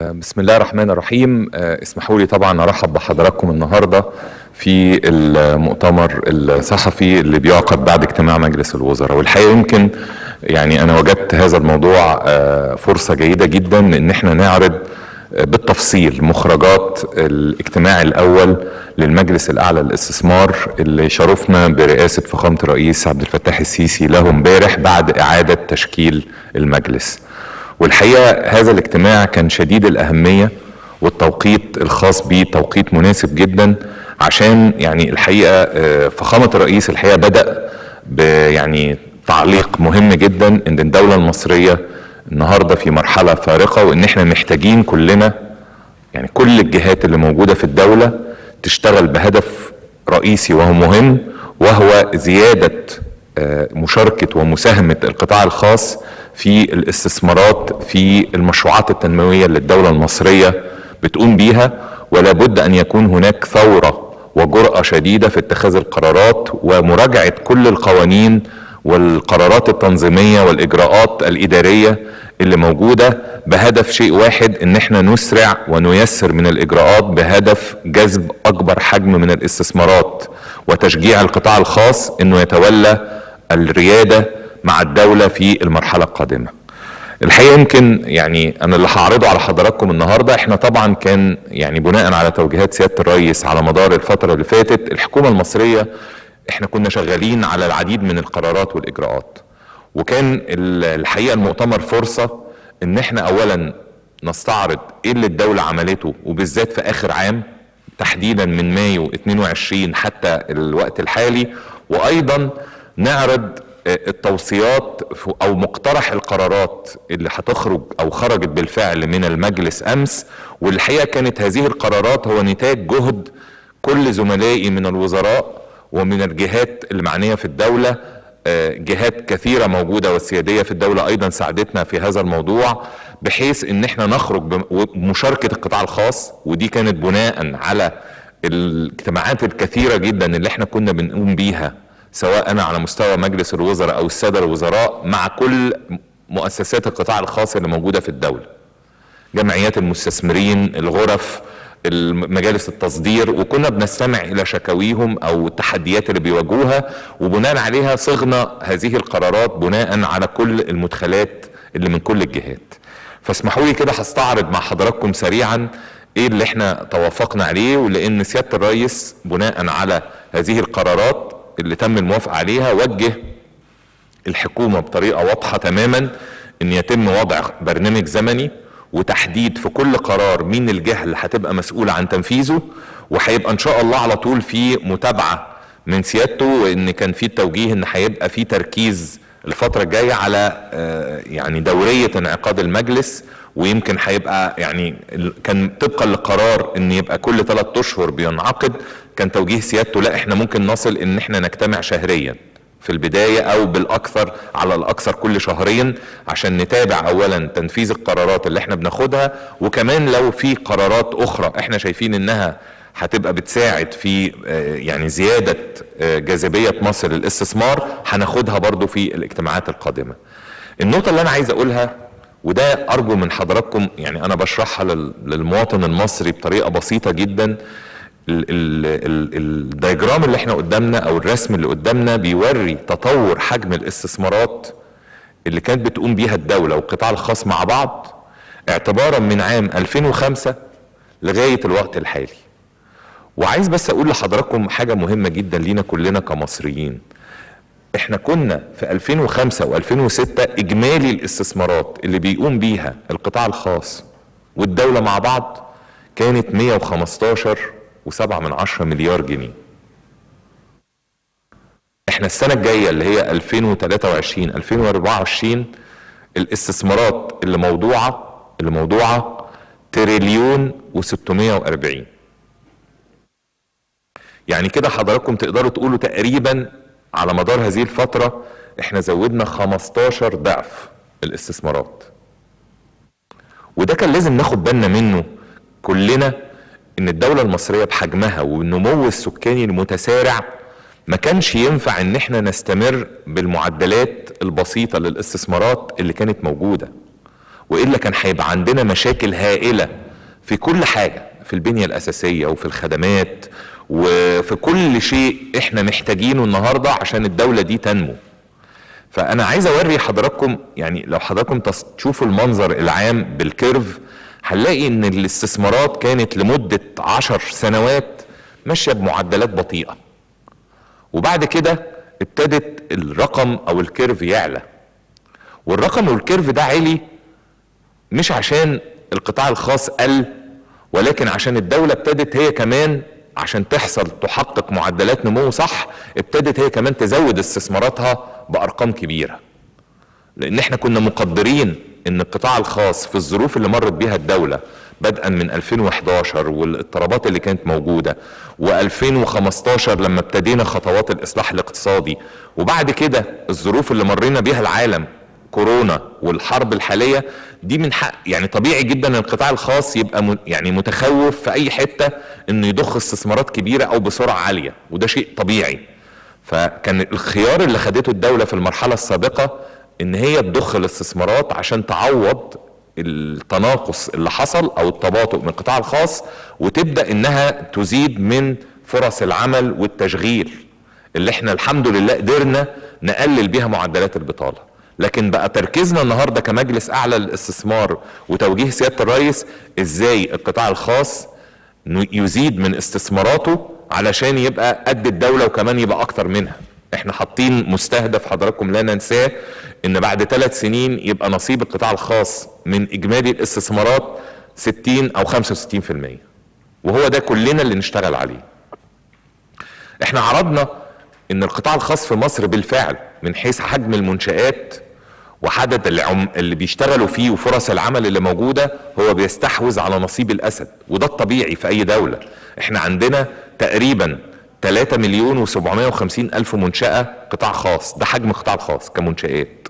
بسم الله الرحمن الرحيم اسمحوا لي طبعا ارحب بحضراتكم النهارده في المؤتمر الصحفي اللي بيعقد بعد اجتماع مجلس الوزراء والحقيقه يمكن يعني انا وجدت هذا الموضوع فرصه جيده جدا ان احنا نعرض بالتفصيل مخرجات الاجتماع الاول للمجلس الاعلى للاستثمار اللي شرفنا برئاسه فخامه الرئيس عبد الفتاح السيسي له امبارح بعد اعاده تشكيل المجلس. والحقيقه هذا الاجتماع كان شديد الاهميه والتوقيت الخاص به توقيت مناسب جدا عشان يعني الحقيقه فخامه الرئيس الحقيقه بدا يعني تعليق مهم جدا ان الدوله المصريه النهارده في مرحله فارقه وان احنا محتاجين كلنا يعني كل الجهات اللي موجوده في الدوله تشتغل بهدف رئيسي وهو مهم وهو زياده مشاركه ومساهمه القطاع الخاص في الاستثمارات في المشروعات التنمويه اللي الدوله المصريه بتقوم بيها ولا بد ان يكون هناك ثوره وجرأه شديده في اتخاذ القرارات ومراجعه كل القوانين والقرارات التنظيميه والاجراءات الاداريه اللي موجوده بهدف شيء واحد ان احنا نسرع ونيسر من الاجراءات بهدف جذب اكبر حجم من الاستثمارات وتشجيع القطاع الخاص انه يتولى الرياده مع الدوله في المرحله القادمه. الحقيقه يمكن يعني انا اللي هعرضه على حضراتكم النهارده احنا طبعا كان يعني بناء على توجيهات سياده الرئيس على مدار الفتره اللي فاتت الحكومه المصريه احنا كنا شغالين على العديد من القرارات والاجراءات. وكان الحقيقه المؤتمر فرصه ان احنا اولا نستعرض ايه اللي الدوله عملته وبالذات في اخر عام تحديدا من مايو 22 حتى الوقت الحالي وايضا نعرض التوصيات او مقترح القرارات اللي هتخرج او خرجت بالفعل من المجلس امس والحقيقه كانت هذه القرارات هو نتاج جهد كل زملائي من الوزراء ومن الجهات المعنيه في الدوله جهات كثيره موجوده والسياديه في الدوله ايضا ساعدتنا في هذا الموضوع بحيث ان احنا نخرج بمشاركه القطاع الخاص ودي كانت بناء على الاجتماعات الكثيره جدا اللي احنا كنا بنقوم بيها سواء على مستوى مجلس الوزراء او الساده الوزراء مع كل مؤسسات القطاع الخاص اللي موجوده في الدوله. جمعيات المستثمرين، الغرف، مجالس التصدير وكنا بنستمع الى شكاويهم او التحديات اللي بيواجهوها وبناء عليها صغنا هذه القرارات بناء على كل المدخلات اللي من كل الجهات. فاسمحوا لي كده هستعرض مع حضراتكم سريعا ايه اللي احنا توافقنا عليه ولان سياده الرئيس بناء على هذه القرارات اللي تم الموافقه عليها وجه الحكومه بطريقه واضحه تماما ان يتم وضع برنامج زمني وتحديد في كل قرار مين الجهه اللي هتبقى مسؤوله عن تنفيذه وهيبقى ان شاء الله على طول في متابعه من سيادته وان كان في التوجيه ان هيبقى في تركيز الفتره الجايه على يعني دوريه انعقاد المجلس ويمكن هيبقى يعني كان طبقا للقرار ان يبقى كل ثلاث اشهر بينعقد كان توجيه سيادته لا احنا ممكن نصل ان احنا نجتمع شهريا في البداية او بالاكثر على الاكثر كل شهرين عشان نتابع اولا تنفيذ القرارات اللي احنا بناخدها وكمان لو في قرارات اخرى احنا شايفين انها هتبقى بتساعد في يعني زيادة جاذبية مصر للاستثمار هناخدها برضو في الاجتماعات القادمة النقطة اللي انا عايز اقولها وده ارجو من حضراتكم يعني انا بشرحها للمواطن المصري بطريقة بسيطة جدا الدياجرام اللي احنا قدامنا او الرسم اللي قدامنا بيوري تطور حجم الاستثمارات اللي كانت بتقوم بيها الدولة والقطاع الخاص مع بعض اعتبارا من عام 2005 لغاية الوقت الحالي وعايز بس اقول لحضراتكم حاجة مهمة جدا لينا كلنا كمصريين احنا كنا في 2005 و2006 اجمالي الاستثمارات اللي بيقوم بيها القطاع الخاص والدولة مع بعض كانت 115 وسبعة من عشرة مليار جنيه احنا السنة الجاية اللي هي 2023 2024 الاستثمارات اللي موضوعة اللي موضوعة تريليون و640 يعني كده حضراتكم تقدروا تقولوا تقريبا على مدار هذه الفترة احنا زودنا 15 ضعف الاستثمارات وده كان لازم ناخد بالنا منه كلنا ان الدولة المصرية بحجمها والنمو السكاني المتسارع ما كانش ينفع ان احنا نستمر بالمعدلات البسيطة للاستثمارات اللي كانت موجودة والا كان هيبقى عندنا مشاكل هائله في كل حاجه في البنيه الاساسيه وفي الخدمات وفي كل شيء احنا محتاجينه النهارده عشان الدوله دي تنمو فانا عايز اوري حضراتكم يعني لو حضراتكم تشوفوا المنظر العام بالكيرف هنلاقي ان الاستثمارات كانت لمده عشر سنوات ماشيه بمعدلات بطيئه وبعد كده ابتدت الرقم او الكيرف يعلى والرقم والكيرف ده عالي مش عشان القطاع الخاص قل ولكن عشان الدولة ابتدت هي كمان عشان تحصل تحقق معدلات نمو صح ابتدت هي كمان تزود استثماراتها بأرقام كبيرة لأن احنا كنا مقدرين ان القطاع الخاص في الظروف اللي مرت بيها الدولة بدءا من 2011 والاضطرابات اللي كانت موجودة و2015 لما ابتدينا خطوات الإصلاح الاقتصادي وبعد كده الظروف اللي مرينا بيها العالم كورونا والحرب الحاليه دي من حق يعني طبيعي جدا ان القطاع الخاص يبقى يعني متخوف في اي حته انه يضخ استثمارات كبيره او بسرعه عاليه وده شيء طبيعي فكان الخيار اللي خدته الدوله في المرحله السابقه ان هي تضخ الاستثمارات عشان تعوض التناقص اللي حصل او التباطؤ من القطاع الخاص وتبدا انها تزيد من فرص العمل والتشغيل اللي احنا الحمد لله قدرنا نقلل بيها معدلات البطاله لكن بقى تركيزنا النهارده كمجلس اعلى للاستثمار وتوجيه سياده الرئيس ازاي القطاع الخاص يزيد من استثماراته علشان يبقى قد الدوله وكمان يبقى اكتر منها احنا حاطين مستهدف حضراتكم لا ننساه ان بعد ثلاث سنين يبقى نصيب القطاع الخاص من اجمالي الاستثمارات 60 او 65% وهو ده كلنا اللي نشتغل عليه احنا عرضنا ان القطاع الخاص في مصر بالفعل من حيث حجم المنشآت وعدد العم اللي بيشتغلوا فيه وفرص العمل اللي موجودة هو بيستحوذ على نصيب الأسد وده الطبيعي في أي دولة احنا عندنا تقريبا 3 مليون و750 ألف منشأة قطاع خاص ده حجم القطاع الخاص كمنشآت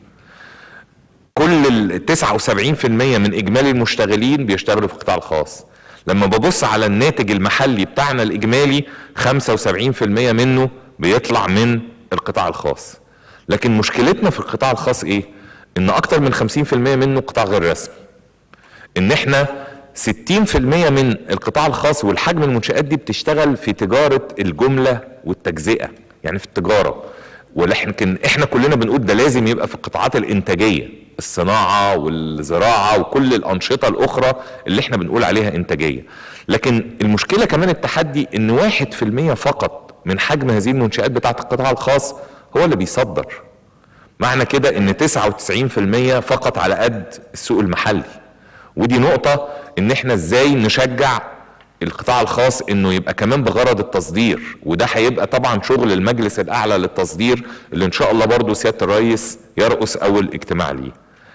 كل ال 79% من إجمالي المشتغلين بيشتغلوا في القطاع الخاص لما ببص على الناتج المحلي بتاعنا الإجمالي 75% منه بيطلع من القطاع الخاص لكن مشكلتنا في القطاع الخاص ايه ان اكتر من 50% منه قطاع غير رسمي ان احنا 60% من القطاع الخاص والحجم المنشآت دي بتشتغل في تجارة الجملة والتجزئة يعني في التجارة ولكن احنا كلنا بنقول ده لازم يبقى في القطاعات الانتاجية الصناعة والزراعة وكل الأنشطة الأخرى اللي احنا بنقول عليها إنتاجية لكن المشكلة كمان التحدي إن واحد في المية فقط من حجم هذه المنشآت بتاعة القطاع الخاص هو اللي بيصدر معنى كده ان 99% فقط على قد السوق المحلي ودي نقطة ان احنا ازاي نشجع القطاع الخاص انه يبقى كمان بغرض التصدير وده هيبقى طبعا شغل المجلس الاعلى للتصدير اللي ان شاء الله برضو سيادة الرئيس يرأس اول اجتماع ليه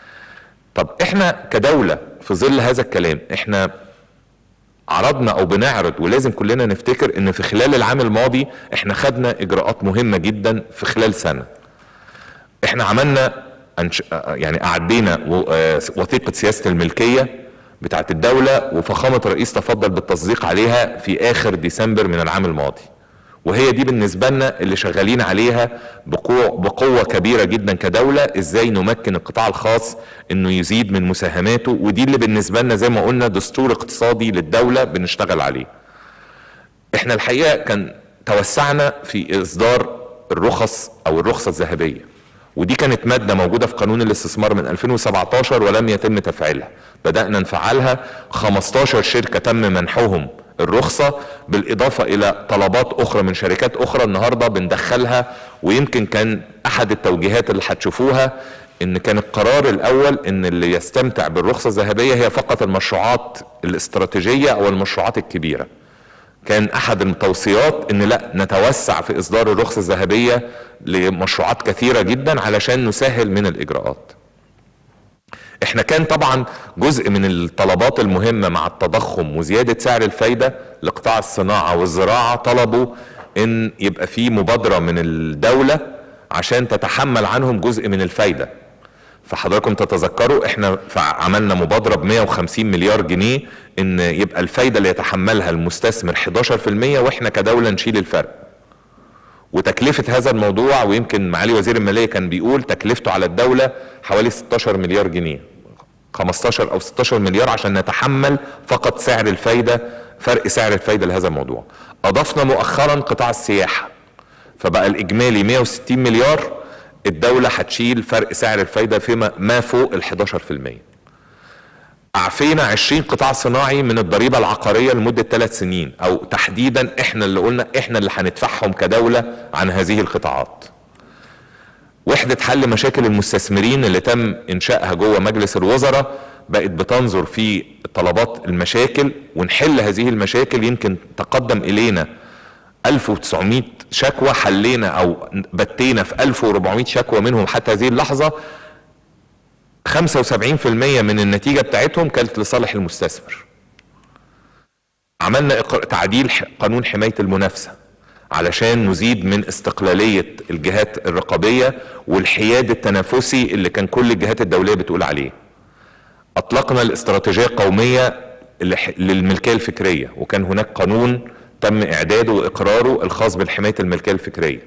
طب احنا كدولة في ظل هذا الكلام احنا عرضنا او بنعرض ولازم كلنا نفتكر ان في خلال العام الماضي احنا خدنا اجراءات مهمه جدا في خلال سنه احنا عملنا أنش... يعني اعدينا وثيقه سياسه الملكيه بتاعت الدوله وفخامه الرئيس تفضل بالتصديق عليها في اخر ديسمبر من العام الماضي وهي دي بالنسبة لنا اللي شغالين عليها بقوة, بقوة كبيرة جدا كدولة ازاي نمكن القطاع الخاص انه يزيد من مساهماته ودي اللي بالنسبة لنا زي ما قلنا دستور اقتصادي للدولة بنشتغل عليه احنا الحقيقة كان توسعنا في اصدار الرخص او الرخصة الذهبية ودي كانت مادة موجودة في قانون الاستثمار من 2017 ولم يتم تفعيلها بدأنا نفعلها 15 شركة تم منحهم الرخصه بالاضافه الى طلبات اخرى من شركات اخرى النهارده بندخلها ويمكن كان احد التوجيهات اللي هتشوفوها ان كان القرار الاول ان اللي يستمتع بالرخصه الذهبيه هي فقط المشروعات الاستراتيجيه او المشروعات الكبيره كان احد التوصيات ان لا نتوسع في اصدار الرخصه الذهبيه لمشروعات كثيره جدا علشان نسهل من الاجراءات احنا كان طبعا جزء من الطلبات المهمة مع التضخم وزيادة سعر الفايدة لقطاع الصناعة والزراعة طلبوا ان يبقى في مبادرة من الدولة عشان تتحمل عنهم جزء من الفايدة فحضراتكم تتذكروا احنا عملنا مبادرة ب 150 مليار جنيه ان يبقى الفايدة اللي يتحملها المستثمر 11% واحنا كدولة نشيل الفرق وتكلفة هذا الموضوع ويمكن معالي وزير المالية كان بيقول تكلفته على الدولة حوالي 16 مليار جنيه 15 او 16 مليار عشان نتحمل فقط سعر الفايده فرق سعر الفايده لهذا الموضوع اضفنا مؤخرا قطاع السياحه فبقى الاجمالي 160 مليار الدوله هتشيل فرق سعر الفايده فيما ما فوق ال 11% اعفينا 20 قطاع صناعي من الضريبه العقاريه لمده ثلاث سنين او تحديدا احنا اللي قلنا احنا اللي هندفعهم كدوله عن هذه القطاعات وحدة حل مشاكل المستثمرين اللي تم إنشائها جوه مجلس الوزراء بقت بتنظر في طلبات المشاكل ونحل هذه المشاكل يمكن تقدم إلينا 1900 شكوى حلينا أو بتينا في 1400 شكوى منهم حتى هذه اللحظة 75% من النتيجة بتاعتهم كانت لصالح المستثمر عملنا تعديل قانون حماية المنافسة علشان نزيد من استقلالية الجهات الرقابية والحياد التنافسي اللي كان كل الجهات الدولية بتقول عليه اطلقنا الاستراتيجية القومية للملكية الفكرية وكان هناك قانون تم اعداده واقراره الخاص بالحماية الملكية الفكرية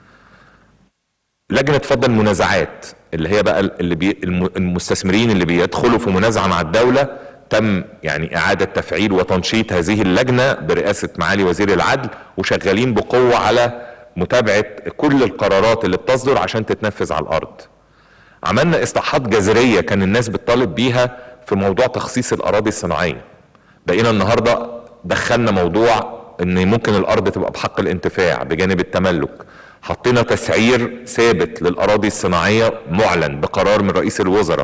لجنة فض المنازعات اللي هي بقى اللي بي المستثمرين اللي بيدخلوا في منازعة مع الدولة تم يعني إعادة تفعيل وتنشيط هذه اللجنة برئاسة معالي وزير العدل وشغالين بقوة على متابعة كل القرارات اللي بتصدر عشان تتنفذ على الأرض عملنا إصلاحات جذرية كان الناس بتطالب بيها في موضوع تخصيص الأراضي الصناعية بقينا النهاردة دخلنا موضوع ان ممكن الارض تبقى بحق الانتفاع بجانب التملك حطينا تسعير ثابت للاراضي الصناعيه معلن بقرار من رئيس الوزراء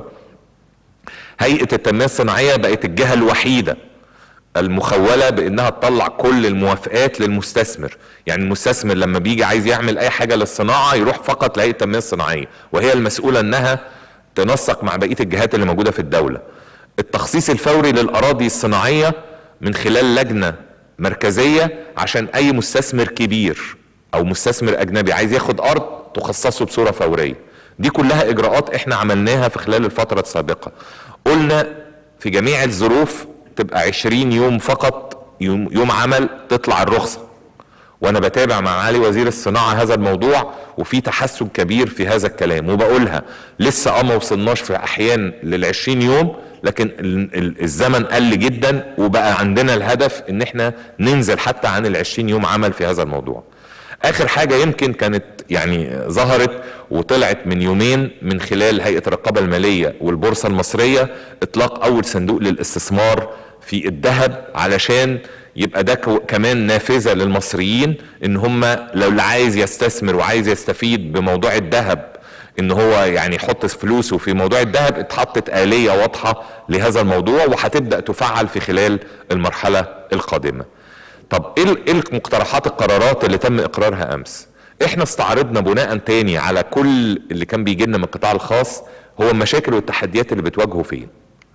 هيئه التنميه الصناعيه بقت الجهه الوحيده المخوله بانها تطلع كل الموافقات للمستثمر يعني المستثمر لما بيجي عايز يعمل اي حاجه للصناعه يروح فقط لهيئه التنميه الصناعيه وهي المسؤوله انها تنسق مع بقيه الجهات اللي موجوده في الدوله التخصيص الفوري للاراضي الصناعيه من خلال لجنه مركزيه عشان اي مستثمر كبير او مستثمر اجنبي عايز ياخد ارض تخصصه بصوره فوريه دي كلها اجراءات احنا عملناها في خلال الفتره السابقه قلنا في جميع الظروف تبقى 20 يوم فقط يوم, يوم عمل تطلع الرخصه وانا بتابع مع معالي وزير الصناعه هذا الموضوع وفي تحسن كبير في هذا الكلام وبقولها لسه اه ما وصلناش في احيان لل 20 يوم لكن الزمن قل جدا وبقى عندنا الهدف ان احنا ننزل حتى عن ال 20 يوم عمل في هذا الموضوع اخر حاجه يمكن كانت يعني ظهرت وطلعت من يومين من خلال هيئه الرقابه الماليه والبورصه المصريه اطلاق اول صندوق للاستثمار في الذهب علشان يبقى ده كمان نافذه للمصريين ان هم لو اللي عايز يستثمر وعايز يستفيد بموضوع الذهب ان هو يعني يحط فلوسه في موضوع الذهب اتحطت آلية واضحة لهذا الموضوع وهتبدأ تفعل في خلال المرحلة القادمة طب ايه ايه المقترحات القرارات اللي تم اقرارها امس احنا استعرضنا بناء تاني على كل اللي كان بيجي لنا من القطاع الخاص هو المشاكل والتحديات اللي بتواجهه فين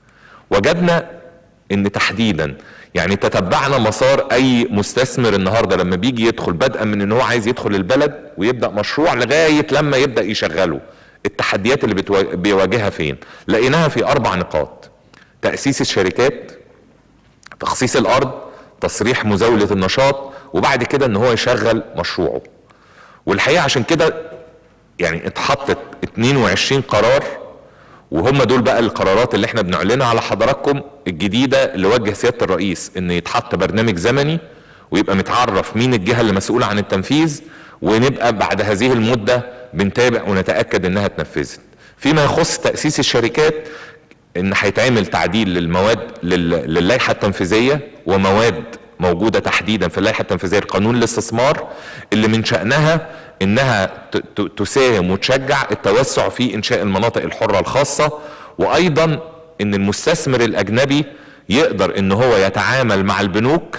وجدنا ان تحديدا يعني تتبعنا مسار اي مستثمر النهارده لما بيجي يدخل بدءا من ان هو عايز يدخل البلد ويبدا مشروع لغايه لما يبدا يشغله التحديات اللي بيواجهها فين لقيناها في اربع نقاط تاسيس الشركات تخصيص الارض تصريح مزاوله النشاط وبعد كده ان هو يشغل مشروعه والحقيقه عشان كده يعني اتحطت 22 قرار وهم دول بقى القرارات اللي احنا بنعلنها على حضراتكم الجديده اللي وجه سياده الرئيس ان يتحط برنامج زمني ويبقى متعرف مين الجهه اللي مسؤوله عن التنفيذ ونبقى بعد هذه المده بنتابع ونتاكد انها اتنفذت. فيما يخص تاسيس الشركات ان هيتعمل تعديل للمواد للائحه التنفيذيه ومواد موجوده تحديدا في اللائحه التنفيذيه لقانون الاستثمار اللي من شانها انها تساهم وتشجع التوسع في انشاء المناطق الحره الخاصه وايضا ان المستثمر الاجنبي يقدر ان هو يتعامل مع البنوك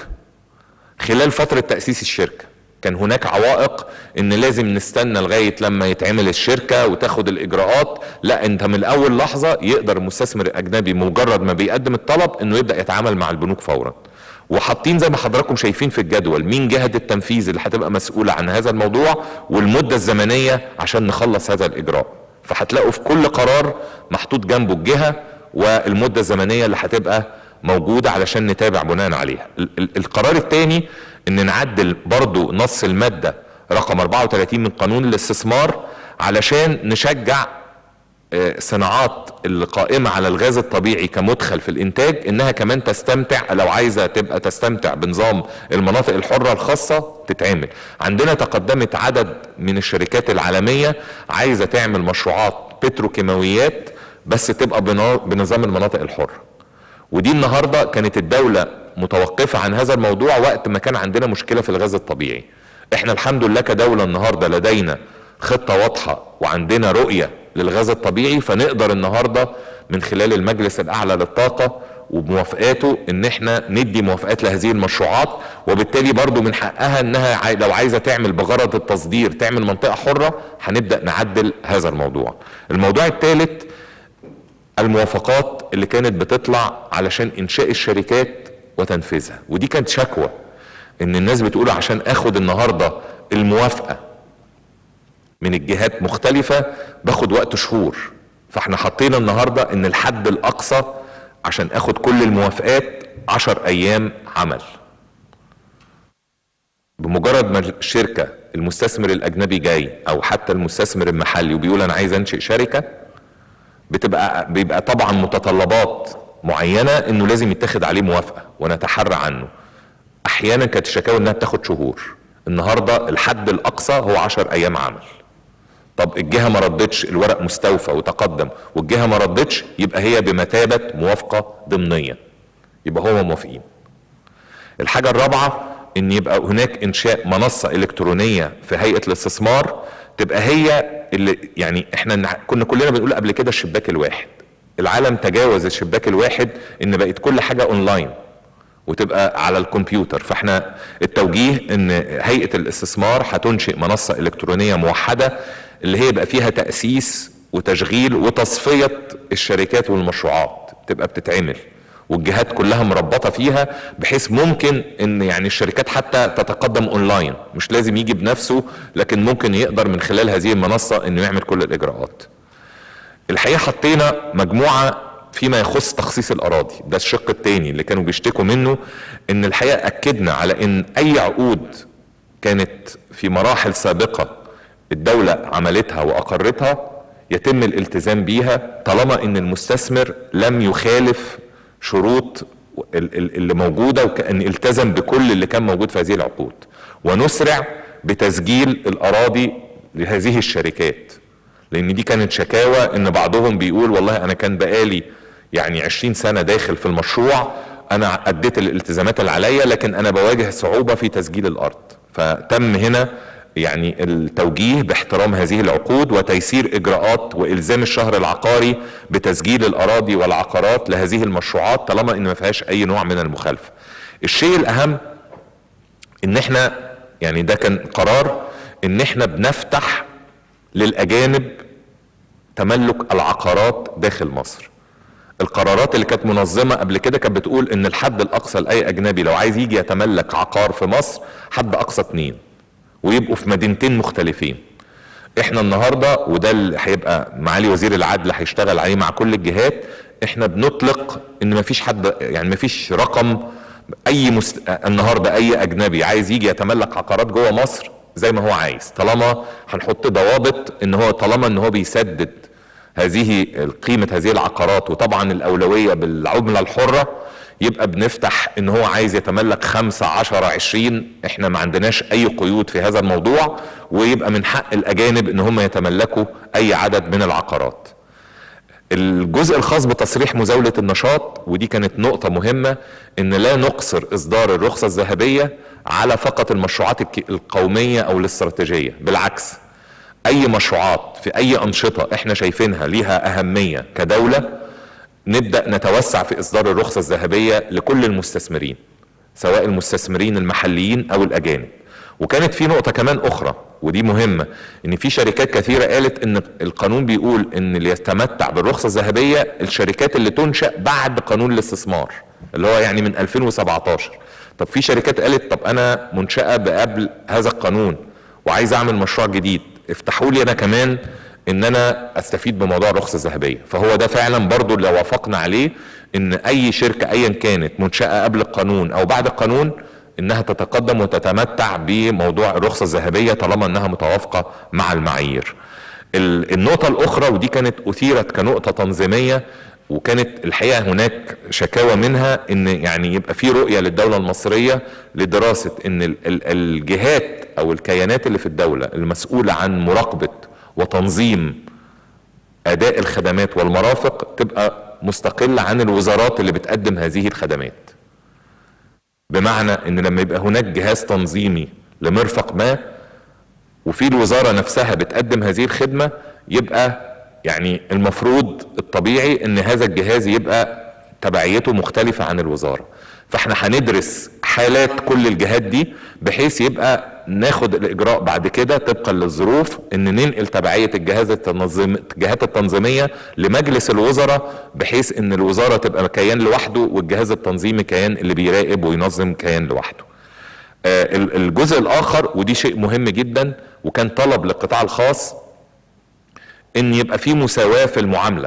خلال فتره تاسيس الشركه كان هناك عوائق ان لازم نستنى لغايه لما يتعمل الشركه وتاخد الاجراءات لا انت من اول لحظه يقدر المستثمر الاجنبي مجرد ما بيقدم الطلب انه يبدا يتعامل مع البنوك فورا وحاطين زي ما حضراتكم شايفين في الجدول مين جهة التنفيذ اللي هتبقى مسؤولة عن هذا الموضوع والمدة الزمنية عشان نخلص هذا الإجراء فهتلاقوا في كل قرار محطوط جنبه الجهة والمدة الزمنية اللي هتبقى موجودة علشان نتابع بناء عليها القرار الثاني ان نعدل برضو نص المادة رقم 34 من قانون الاستثمار علشان نشجع صناعات اللي قائمة على الغاز الطبيعي كمدخل في الإنتاج إنها كمان تستمتع لو عايزة تبقى تستمتع بنظام المناطق الحرة الخاصة تتعمل عندنا تقدمت عدد من الشركات العالمية عايزة تعمل مشروعات بتروكيماويات بس تبقى بنظام المناطق الحرة ودي النهاردة كانت الدولة متوقفة عن هذا الموضوع وقت ما كان عندنا مشكلة في الغاز الطبيعي احنا الحمد لله كدولة النهاردة لدينا خطة واضحة وعندنا رؤية للغاز الطبيعي فنقدر النهاردة من خلال المجلس الأعلى للطاقة وبموافقاته ان احنا ندي موافقات لهذه المشروعات وبالتالي برضو من حقها انها لو عايزة تعمل بغرض التصدير تعمل منطقة حرة هنبدأ نعدل هذا الموضوع الموضوع الثالث الموافقات اللي كانت بتطلع علشان انشاء الشركات وتنفيذها ودي كانت شكوى ان الناس بتقول عشان اخد النهارده الموافقه من الجهات مختلفه باخد وقت شهور فاحنا حطينا النهارده ان الحد الاقصى عشان اخد كل الموافقات عشر ايام عمل بمجرد ما الشركه المستثمر الاجنبي جاي او حتى المستثمر المحلي وبيقول انا عايز انشئ شركه بتبقى بيبقى طبعا متطلبات معينه انه لازم يتخذ عليه موافقه ونتحرى عنه احيانا كانت الشكاوى انها بتاخد شهور النهارده الحد الاقصى هو 10 ايام عمل طب الجهه ما ردتش الورق مستوفى وتقدم والجهه ما ردتش يبقى هي بمثابه موافقه ضمنيه يبقى هم موافقين الحاجه الرابعه ان يبقى هناك انشاء منصه الكترونيه في هيئه الاستثمار تبقى هي اللي يعني احنا كنا كلنا بنقول قبل كده الشباك الواحد العالم تجاوز الشباك الواحد ان بقت كل حاجه اونلاين وتبقى على الكمبيوتر فاحنا التوجيه ان هيئه الاستثمار هتنشئ منصه الكترونيه موحده اللي هي بقى فيها تاسيس وتشغيل وتصفيه الشركات والمشروعات تبقى بتتعمل والجهات كلها مربطه فيها بحيث ممكن ان يعني الشركات حتى تتقدم اونلاين مش لازم يجي بنفسه لكن ممكن يقدر من خلال هذه المنصه انه يعمل كل الاجراءات. الحقيقه حطينا مجموعه فيما يخص تخصيص الاراضي ده الشق الثاني اللي كانوا بيشتكوا منه ان الحقيقه اكدنا على ان اي عقود كانت في مراحل سابقه الدوله عملتها واقرتها يتم الالتزام بيها طالما ان المستثمر لم يخالف شروط اللي موجودة وكأن التزم بكل اللي كان موجود في هذه العقود ونسرع بتسجيل الأراضي لهذه الشركات لأن دي كانت شكاوى إن بعضهم بيقول والله أنا كان بقالي يعني عشرين سنة داخل في المشروع أنا أديت الالتزامات اللي عليا لكن أنا بواجه صعوبة في تسجيل الأرض فتم هنا يعني التوجيه باحترام هذه العقود وتيسير اجراءات والزام الشهر العقاري بتسجيل الاراضي والعقارات لهذه المشروعات طالما ان ما فيهاش اي نوع من المخالفه. الشيء الاهم ان احنا يعني ده كان قرار ان احنا بنفتح للاجانب تملك العقارات داخل مصر. القرارات اللي كانت منظمه قبل كده كانت بتقول ان الحد الاقصى لاي اجنبي لو عايز يجي يتملك عقار في مصر حد اقصى اتنين. ويبقوا في مدينتين مختلفين احنا النهارده وده اللي هيبقى معالي وزير العدل هيشتغل عليه مع كل الجهات احنا بنطلق ان مفيش حد يعني مفيش رقم اي مست... النهارده اي اجنبي عايز يجي يتملك عقارات جوه مصر زي ما هو عايز طالما هنحط ضوابط ان هو طالما ان هو بيسدد هذه قيمه هذه العقارات وطبعا الاولويه بالعمله الحره يبقى بنفتح ان هو عايز يتملك خمسة عشر عشرين احنا ما عندناش اي قيود في هذا الموضوع ويبقى من حق الاجانب ان هم يتملكوا اي عدد من العقارات الجزء الخاص بتصريح مزاولة النشاط ودي كانت نقطة مهمة ان لا نقصر اصدار الرخصة الذهبية على فقط المشروعات القومية او الاستراتيجية بالعكس اي مشروعات في اي انشطة احنا شايفينها ليها اهمية كدولة نبدا نتوسع في اصدار الرخصه الذهبيه لكل المستثمرين سواء المستثمرين المحليين او الاجانب وكانت في نقطه كمان اخرى ودي مهمه ان في شركات كثيره قالت ان القانون بيقول ان اللي يتمتع بالرخصه الذهبيه الشركات اللي تنشا بعد قانون الاستثمار اللي هو يعني من 2017 طب في شركات قالت طب انا منشاه بقبل هذا القانون وعايز اعمل مشروع جديد افتحوا لي انا كمان ان انا استفيد بموضوع الرخصه الذهبيه فهو ده فعلا برضو اللي وافقنا عليه ان اي شركه ايا كانت منشاه قبل القانون او بعد القانون انها تتقدم وتتمتع بموضوع الرخصه الذهبيه طالما انها متوافقه مع المعايير النقطة الأخرى ودي كانت أثيرت كنقطة تنظيمية وكانت الحقيقة هناك شكاوى منها ان يعني يبقى في رؤية للدولة المصرية لدراسة ان الجهات او الكيانات اللي في الدولة المسؤولة عن مراقبة وتنظيم اداء الخدمات والمرافق تبقى مستقلة عن الوزارات اللي بتقدم هذه الخدمات بمعنى ان لما يبقى هناك جهاز تنظيمي لمرفق ما وفي الوزارة نفسها بتقدم هذه الخدمة يبقى يعني المفروض الطبيعي ان هذا الجهاز يبقى تبعيته مختلفة عن الوزارة فاحنا هندرس حالات كل الجهات دي بحيث يبقى ناخد الاجراء بعد كده طبقا للظروف ان ننقل تبعية الجهاز التنظيم الجهات التنظيمية لمجلس الوزراء بحيث ان الوزارة تبقى كيان لوحده والجهاز التنظيمي كيان اللي بيراقب وينظم كيان لوحده آه الجزء الاخر ودي شيء مهم جدا وكان طلب للقطاع الخاص ان يبقى في مساواة في المعاملة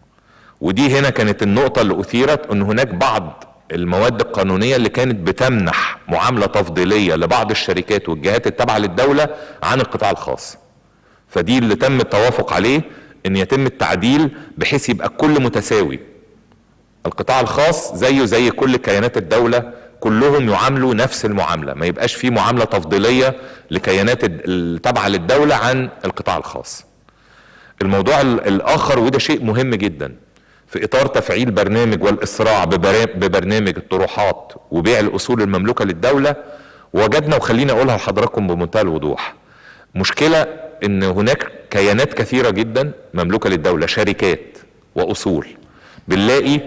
ودي هنا كانت النقطة اللي اثيرت ان هناك بعض المواد القانونية اللي كانت بتمنح معاملة تفضيلية لبعض الشركات والجهات التابعة للدولة عن القطاع الخاص فدي اللي تم التوافق عليه ان يتم التعديل بحيث يبقى الكل متساوي القطاع الخاص زيه زي كل كيانات الدولة كلهم يعاملوا نفس المعاملة ما يبقاش في معاملة تفضيلية لكيانات التابعة للدولة عن القطاع الخاص الموضوع الاخر وده شيء مهم جدا في اطار تفعيل برنامج والاسراع ببرنامج الطروحات وبيع الاصول المملوكه للدوله وجدنا وخليني اقولها لحضراتكم بمنتهى الوضوح مشكله ان هناك كيانات كثيره جدا مملوكه للدوله شركات واصول بنلاقي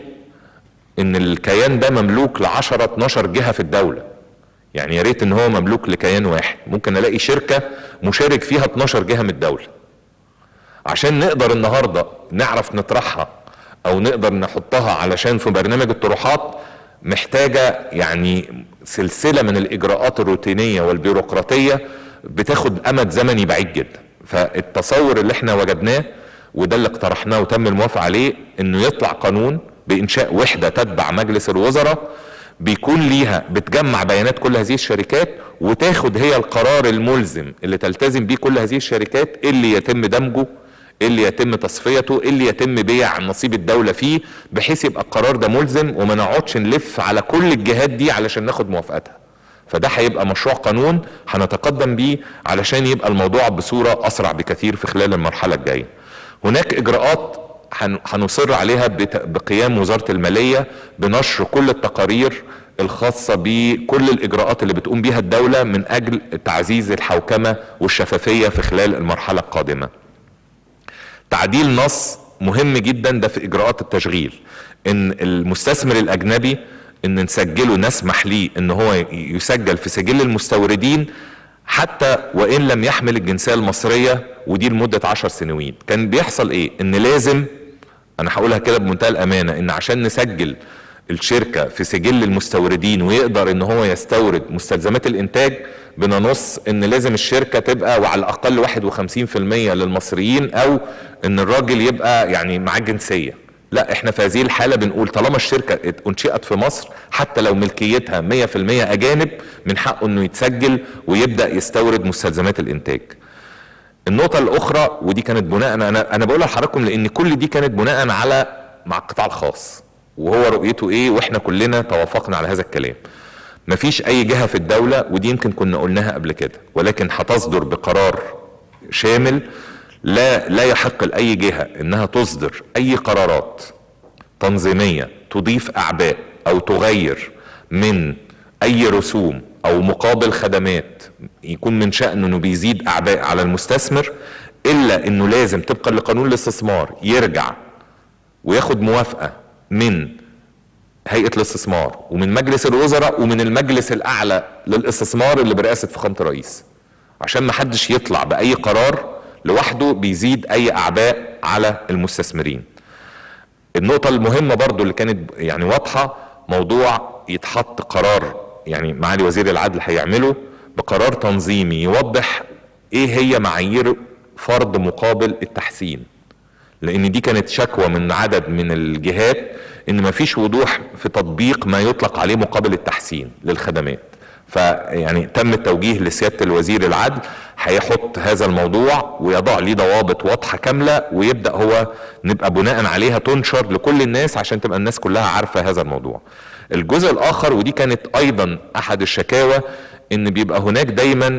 ان الكيان ده مملوك ل 10 12 جهه في الدوله يعني يا ريت ان هو مملوك لكيان واحد ممكن الاقي شركه مشارك فيها 12 جهه من الدوله عشان نقدر النهارده نعرف نطرحها او نقدر نحطها علشان في برنامج الطروحات محتاجه يعني سلسله من الاجراءات الروتينيه والبيروقراطيه بتاخد امد زمني بعيد جدا فالتصور اللي احنا وجدناه وده اللي اقترحناه وتم الموافقه عليه انه يطلع قانون بانشاء وحده تتبع مجلس الوزراء بيكون ليها بتجمع بيانات كل هذه الشركات وتاخد هي القرار الملزم اللي تلتزم بيه كل هذه الشركات اللي يتم دمجه اللي يتم تصفيته اللي يتم بيع نصيب الدولة فيه بحيث يبقى القرار ده ملزم وما نقعدش نلف على كل الجهات دي علشان ناخد موافقتها فده هيبقى مشروع قانون هنتقدم بيه علشان يبقى الموضوع بصورة اسرع بكثير في خلال المرحلة الجاية هناك اجراءات هنصر عليها بقيام وزارة المالية بنشر كل التقارير الخاصة بكل الإجراءات اللي بتقوم بيها الدولة من أجل تعزيز الحوكمة والشفافية في خلال المرحلة القادمة تعديل نص مهم جدا ده في اجراءات التشغيل ان المستثمر الاجنبي ان نسجله نسمح ليه ان هو يسجل في سجل المستوردين حتى وان لم يحمل الجنسيه المصريه ودي لمده عشر سنوين كان بيحصل ايه ان لازم انا هقولها كده بمنتهى الامانه ان عشان نسجل الشركه في سجل المستوردين ويقدر ان هو يستورد مستلزمات الانتاج بننص ان لازم الشركه تبقى وعلى الاقل 51% للمصريين او ان الراجل يبقى يعني معاه جنسيه لا احنا في هذه الحاله بنقول طالما الشركه انشئت في مصر حتى لو ملكيتها 100% اجانب من حقه انه يتسجل ويبدا يستورد مستلزمات الانتاج النقطه الاخرى ودي كانت بناء انا انا بقولها لحضراتكم لان كل دي كانت بناء على مع القطاع الخاص وهو رؤيته ايه واحنا كلنا توافقنا على هذا الكلام مفيش اي جهه في الدوله ودي يمكن كنا قلناها قبل كده ولكن هتصدر بقرار شامل لا لا يحق لاي جهه انها تصدر اي قرارات تنظيميه تضيف اعباء او تغير من اي رسوم او مقابل خدمات يكون من شأنه انه بيزيد اعباء على المستثمر الا انه لازم طبقا لقانون الاستثمار يرجع وياخد موافقه من هيئه الاستثمار ومن مجلس الوزراء ومن المجلس الاعلى للاستثمار اللي برئاسه فخامه الرئيس عشان ما حدش يطلع باي قرار لوحده بيزيد اي اعباء على المستثمرين النقطه المهمه برضو اللي كانت يعني واضحه موضوع يتحط قرار يعني معالي وزير العدل هيعمله بقرار تنظيمي يوضح ايه هي معايير فرض مقابل التحسين لان دي كانت شكوى من عدد من الجهات ان مفيش وضوح في تطبيق ما يطلق عليه مقابل التحسين للخدمات فيعني تم التوجيه لسياده الوزير العدل هيحط هذا الموضوع ويضع ليه ضوابط واضحه كامله ويبدا هو نبقى بناء عليها تنشر لكل الناس عشان تبقى الناس كلها عارفه هذا الموضوع. الجزء الاخر ودي كانت ايضا احد الشكاوى ان بيبقى هناك دايما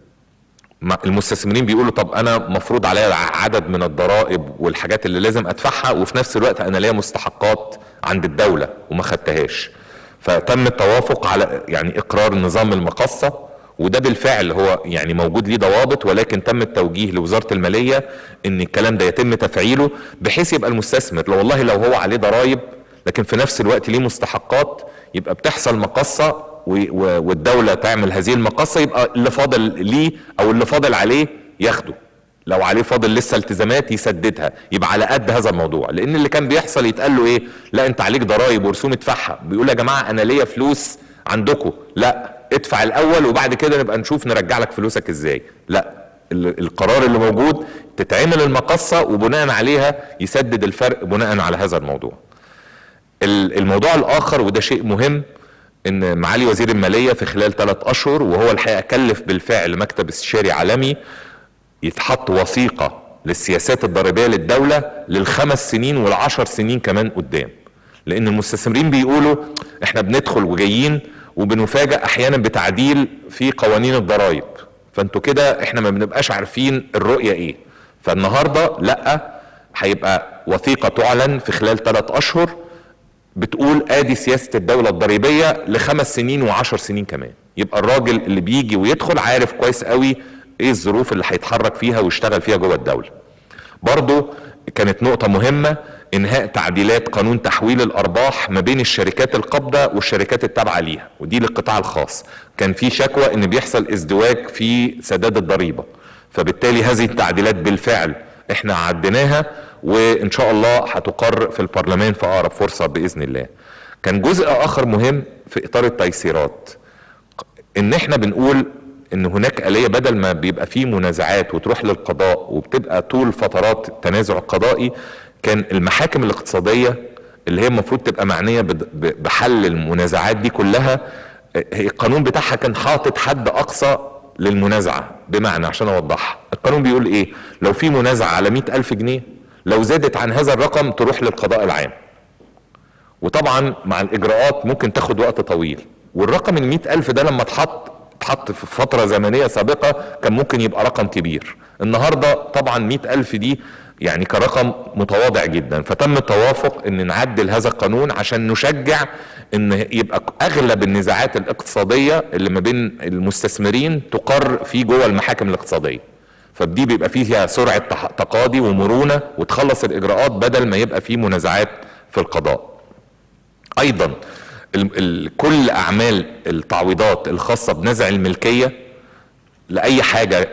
المستثمرين بيقولوا طب انا مفروض عليا عدد من الضرائب والحاجات اللي لازم ادفعها وفي نفس الوقت انا ليا مستحقات عند الدوله وما خدتهاش فتم التوافق على يعني اقرار نظام المقصه وده بالفعل هو يعني موجود ليه ضوابط ولكن تم التوجيه لوزاره الماليه ان الكلام ده يتم تفعيله بحيث يبقى المستثمر لو والله لو هو عليه ضرائب لكن في نفس الوقت ليه مستحقات يبقى بتحصل مقصه والدوله تعمل هذه المقصه يبقى اللي فاضل ليه او اللي فاضل عليه ياخده لو عليه فاضل لسه التزامات يسددها يبقى على قد هذا الموضوع لان اللي كان بيحصل يتقال له ايه لا انت عليك ضرائب ورسوم ادفعها بيقول يا جماعه انا ليا فلوس عندكم لا ادفع الاول وبعد كده نبقى نشوف نرجع لك فلوسك ازاي لا القرار اللي موجود تتعمل المقصه وبناء عليها يسدد الفرق بناء على هذا الموضوع الموضوع الاخر وده شيء مهم ان معالي وزير الماليه في خلال ثلاث اشهر وهو الحقيقه كلف بالفعل مكتب استشاري عالمي يتحط وثيقه للسياسات الضريبيه للدوله للخمس سنين والعشر سنين كمان قدام لان المستثمرين بيقولوا احنا بندخل وجايين وبنفاجئ احيانا بتعديل في قوانين الضرائب فانتوا كده احنا ما بنبقاش عارفين الرؤيه ايه فالنهارده لا هيبقى وثيقه تعلن في خلال ثلاث اشهر بتقول ادي سياسه الدوله الضريبيه لخمس سنين وعشر سنين كمان يبقى الراجل اللي بيجي ويدخل عارف كويس قوي ايه الظروف اللي هيتحرك فيها ويشتغل فيها جوه الدوله برضو كانت نقطه مهمه انهاء تعديلات قانون تحويل الارباح ما بين الشركات القابضه والشركات التابعه ليها ودي للقطاع الخاص كان في شكوى ان بيحصل ازدواج في سداد الضريبه فبالتالي هذه التعديلات بالفعل احنا عديناها وان شاء الله هتقر في البرلمان في اقرب فرصه باذن الله كان جزء اخر مهم في اطار التيسيرات ان احنا بنقول ان هناك اليه بدل ما بيبقى فيه منازعات وتروح للقضاء وبتبقى طول فترات التنازع القضائي كان المحاكم الاقتصاديه اللي هي المفروض تبقى معنيه بحل المنازعات دي كلها القانون بتاعها كان حاطط حد اقصى للمنازعه بمعنى عشان اوضحها القانون بيقول ايه لو في منازعه على مئة ألف جنيه لو زادت عن هذا الرقم تروح للقضاء العام وطبعا مع الإجراءات ممكن تاخد وقت طويل والرقم المئة ألف ده لما اتحط اتحط في فترة زمنية سابقة كان ممكن يبقى رقم كبير النهاردة طبعا مئة ألف دي يعني كرقم متواضع جدا فتم التوافق ان نعدل هذا القانون عشان نشجع ان يبقى اغلب النزاعات الاقتصاديه اللي ما بين المستثمرين تقر في جوه المحاكم الاقتصاديه فدي بيبقى فيها سرعه تقاضي ومرونه وتخلص الاجراءات بدل ما يبقى في منازعات في القضاء ايضا ال ال كل اعمال التعويضات الخاصه بنزع الملكيه لاي حاجه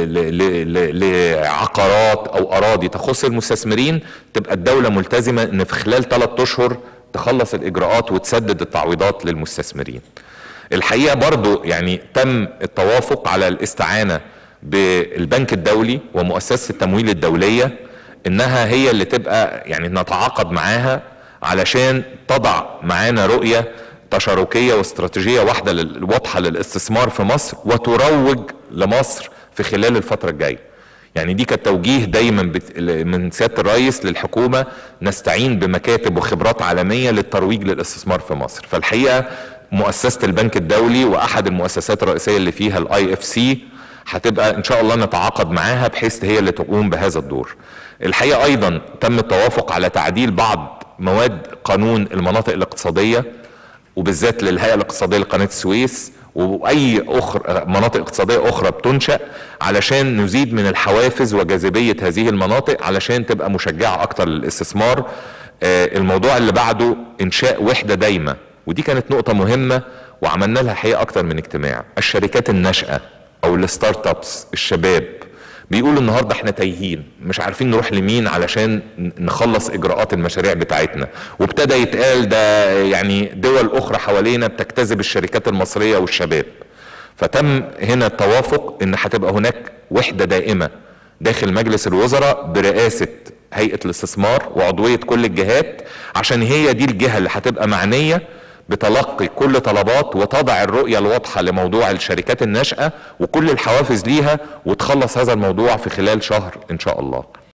لعقارات او اراضي تخص المستثمرين تبقى الدوله ملتزمه ان في خلال ثلاث اشهر تخلص الاجراءات وتسدد التعويضات للمستثمرين الحقيقه برضو يعني تم التوافق على الاستعانه بالبنك الدولي ومؤسسه التمويل الدوليه انها هي اللي تبقى يعني نتعاقد معاها علشان تضع معانا رؤيه تشاركيه واستراتيجيه واحده واضحه للاستثمار في مصر وتروج لمصر في خلال الفتره الجايه. يعني دي كانت توجيه دايما من سياده الرئيس للحكومه نستعين بمكاتب وخبرات عالميه للترويج للاستثمار في مصر، فالحقيقه مؤسسه البنك الدولي واحد المؤسسات الرئيسيه اللي فيها الاي اف سي هتبقى ان شاء الله نتعاقد معاها بحيث هي اللي تقوم بهذا الدور. الحقيقه ايضا تم التوافق على تعديل بعض مواد قانون المناطق الاقتصاديه وبالذات للهيئه الاقتصاديه لقناه السويس واي اخرى مناطق اقتصاديه اخرى بتنشا علشان نزيد من الحوافز وجاذبيه هذه المناطق علشان تبقى مشجعه اكتر للاستثمار آه الموضوع اللي بعده انشاء وحده دايمه ودي كانت نقطه مهمه وعملنا لها حقيقه اكتر من اجتماع الشركات الناشئه او الستارت ابس الشباب بيقولوا النهارده احنا تايهين مش عارفين نروح لمين علشان نخلص اجراءات المشاريع بتاعتنا وابتدى يتقال ده يعني دول اخرى حوالينا بتجتذب الشركات المصريه والشباب فتم هنا التوافق ان هتبقى هناك وحده دائمه داخل مجلس الوزراء برئاسه هيئه الاستثمار وعضويه كل الجهات عشان هي دي الجهه اللي هتبقى معنيه بتلقي كل طلبات وتضع الرؤية الواضحة لموضوع الشركات الناشئة وكل الحوافز ليها وتخلص هذا الموضوع في خلال شهر إن شاء الله